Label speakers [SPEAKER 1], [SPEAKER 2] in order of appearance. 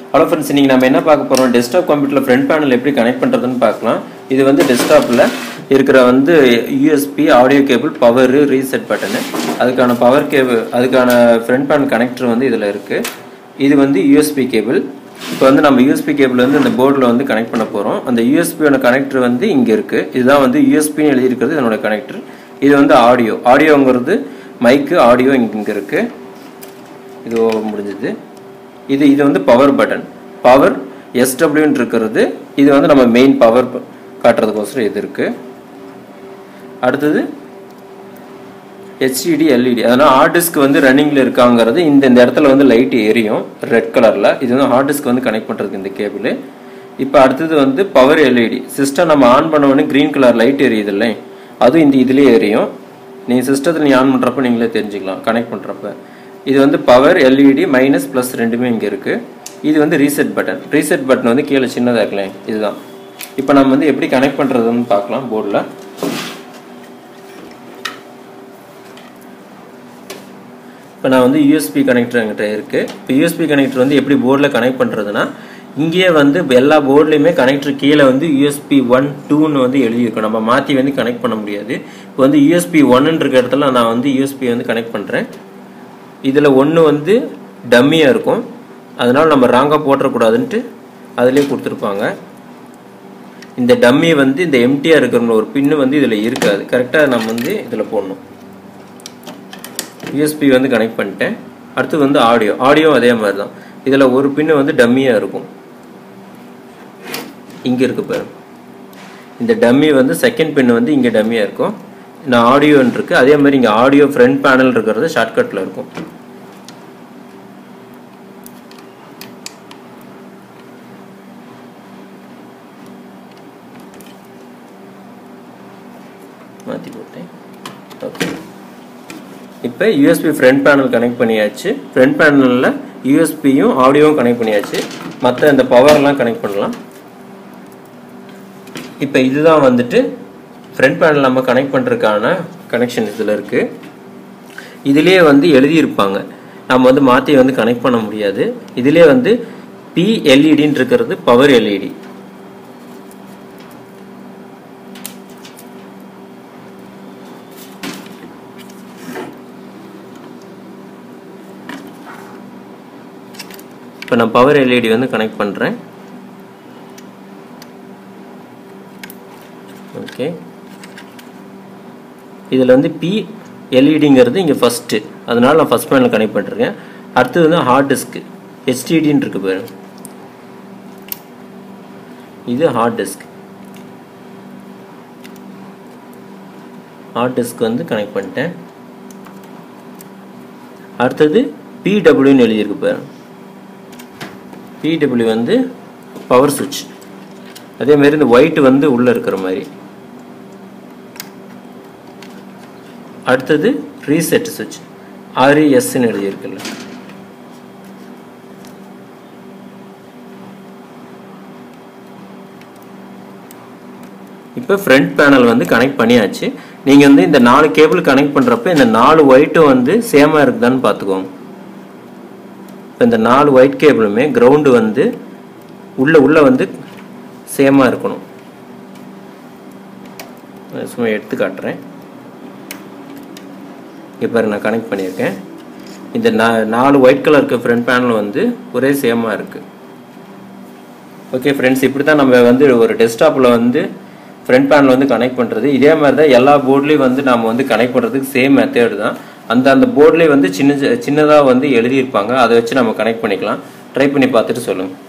[SPEAKER 1] hello friends இன்னைக்கு நம்ம என்ன பார்க்க போறோம் டெஸ்க்டாப் கம்ப்யூட்டரில் ஃப்ரண்ட் பேனல் எப்படி கனெக்ட் பண்ணுறதுன்னு பார்க்கலாம் இது வந்து டெஸ்க்டாப்பில் இருக்கிற வந்து USB audio cable power reset button அதுக்கான பவர் கேபிள் அதுக்கான ஃப்ரண்ட் பேனல் கனெக்டர் வந்து இதில் இருக்குது இது வந்து யூஎஸ்பி கேபிள் இப்போ வந்து நம்ம யூஎஸ்பி கேபிள் வந்து இந்த போர்டில் வந்து கனெக்ட் பண்ண போகிறோம் அந்த யூஎஸ்பியோட கனெக்டர் வந்து இங்கே இருக்குது இதுதான் வந்து யூஎஸ்பின்னு எழுதியிருக்கிறது இதனோட கனெக்டர் இது வந்து ஆடியோ ஆடியோங்கிறது மைக்கு ஆடியோ இங்கே இங்கே இருக்குது இது முடிஞ்சது இது இது வந்து பவர் பட்டன் பவர் எஸ்டபிள்யூன்னு இருக்கிறது இது வந்து நம்ம மெயின் பவர் காட்டுறதுக்கோசரம் இது இருக்குது அடுத்தது ஹெச்டிடி எல்இடி அதனால் ஹார்ட் டிஸ்க் வந்து ரன்னிங்கில் இருக்காங்கிறது இந்த இந்த இடத்துல வந்து லைட் எரியும் ரெட் கலரில் இது வந்து ஹார்ட் டிஸ்க் வந்து கனெக்ட் பண்ணுறதுக்கு இந்த கேபிள் இப்போ அடுத்தது வந்து பவர் எல்இடி சிஸ்டம் நம்ம ஆன் பண்ண உடனே க்ரீன் கலர் லைட் எரியுது இல்லை அதுவும் இந்த இதுலேயே எரியும் நீங்கள் சிஸ்டத்தில் நீ ஆன் பண்ணுறப்ப நீங்களே தெரிஞ்சுக்கலாம் கனெக்ட் பண்ணுறப்ப இது வந்து பவர் எல்இடி மைனஸ் ப்ளஸ் ரெண்டுமே இங்கே இருக்குது இது வந்து ரீசெட் பட்டன் ரீசெட் பட்டன் வந்து கீழே சின்னதாக இருக்கலாம் இதுதான் இப்போ நம்ம வந்து எப்படி கனெக்ட் பண்ணுறதுன்னு பார்க்கலாம் போர்டில் இப்போ நான் வந்து யூஎஸ்பி கனெக்டர் என்கிட்ட இருக்குது இப்போ யூஎஸ்பி கனெக்டர் வந்து எப்படி போர்டில் கனெக்ட் பண்ணுறதுனா இங்கேயே வந்து எல்லா போர்ட்லேயுமே கனெக்டர் கீழே வந்து யூஎஸ்பி ஒன் டூன்னு வந்து எழுதியிருக்கும் நம்ம மாற்றி வந்து கனெக்ட் பண்ண முடியாது இப்போ வந்து யூஎஸ்பி ஒன்னுன்ற இருக்க இடத்துல நான் வந்து யூஎஸ்பி வந்து கனெக்ட் பண்ணுறேன் இதில் ஒன்று வந்து டம்மியாக இருக்கும் அதனால் நம்ம ராங்காக போட்டுறக்கூடாதுன்ட்டு அதிலே கொடுத்துருப்பாங்க இந்த டம்மி வந்து இந்த எம்டியாக இருக்கிற ஒரு பின்னு வந்து இதில் இருக்காது கரெக்டாக நம்ம வந்து இதில் போடணும் யூஎஸ்பி வந்து கனெக்ட் பண்ணிட்டேன் அடுத்து வந்து ஆடியோ ஆடியோ அதே மாதிரி தான் இதில் ஒரு பின்னு வந்து டம்மியாக இருக்கும் இங்கே இருக்கு பாரு இந்த டம்மி வந்து செகண்ட் பின் வந்து இங்கே டம்மியாக இருக்கும் நான் ஆடியோன்னு இருக்கு அதே மாதிரி இங்கே ஆடியோ ஃப்ரண்ட் பேனல் இருக்கிறது ஷார்ட்கட்டில் இருக்கும் மாற்றி போட்டேன் ஓகே இப்போ யூஎஸ்பி ஃப்ரண்ட் பேனல் கனெக்ட் பண்ணியாச்சு ஃப்ரண்ட் பேனலில் யூஎஸ்பியும் ஆடியோவும் கனெக்ட் பண்ணியாச்சு மற்ற இந்த பவர்லாம் கனெக்ட் பண்ணலாம் இப்போ இதுதான் வந்துட்டு ஃப்ரண்ட் பேனல் நம்ம கனெக்ட் பண்ணுறதுக்கான கனெக்ஷன் இதில் இருக்குது இதுலேயே வந்து எழுதியிருப்பாங்க நம்ம வந்து மாற்றி வந்து கனெக்ட் பண்ண முடியாது இதுலேயே வந்து பிஎல்இடின்னு இருக்கிறது பவர் எல்இடி இப்போ நான் பவர் எல்இடி வந்து கனெக்ட் பண்ணுறேன் ஓகே இதில் வந்து பி எல்இடிங்கிறது இங்கே ஃபஸ்ட்டு அதனால் நான் ஃபஸ்ட் பேனல் கனெக்ட் பண்ணிருக்கேன் அடுத்தது வந்து ஹார்ட் டிஸ்க்கு ஹெச்டிடின்னு இருக்கு பாரு இது ஹார்ட் டிஸ்க் ஹார்ட் டிஸ்க் வந்து கனெக்ட் பண்ணிட்டேன் அடுத்தது பிடபிள்யூன்னு எழுதியிருக்கு பாரு பிடபிள்யூ வந்து பவர் சுவிட்ச் அதே மாதிரி இந்த ஒயிட் வந்து உள்ளே இருக்கிற மாதிரி அடுத்தது ரீசெட் சுவிட்ச் ஆர்இஎஸ்ன்னு எழுதியிருக்குல்ல இப்போ ஃப்ரண்ட் பேனல் வந்து கனெக்ட் பண்ணியாச்சு நீங்கள் வந்து இந்த நாலு கேபிள் கனெக்ட் பண்ணுறப்ப இந்த நாலு ஒயிட்டும் வந்து சேமாக இருக்குதான்னு பார்த்துக்கோங்க இப்போ இந்த நாலு ஒயிட் கேபிளுமே கிரவுண்டு வந்து உள்ள உள்ள வந்து சேமாக இருக்கணும் சும்மா எடுத்து காட்டுறேன் இப்போ பாரு நான் கனெக்ட் பண்ணியிருக்கேன் இந்த நா நாலு ஒயிட் கலர் இருக்க ஃப்ரண்ட் பேனல் வந்து ஒரே சேமாக இருக்குது ஓகே ஃப்ரெண்ட்ஸ் இப்படி தான் நம்ம வந்து ஒரு டெஸ்க்டாப்பில் வந்து ஃப்ரண்ட் பேனல் வந்து கனெக்ட் பண்ணுறது இதே மாதிரி தான் எல்லா போர்ட்லேயும் வந்து நம்ம வந்து கனெக்ட் பண்ணுறதுக்கு சேம் மெத்தேடு தான் அந்த அந்த போர்ட்லேயே வந்து சின்ன சின்னதாக வந்து எழுதியிருப்பாங்க அதை வச்சு நம்ம கனெக்ட் பண்ணிக்கலாம் ட்ரை பண்ணி பார்த்துட்டு சொல்லுங்கள்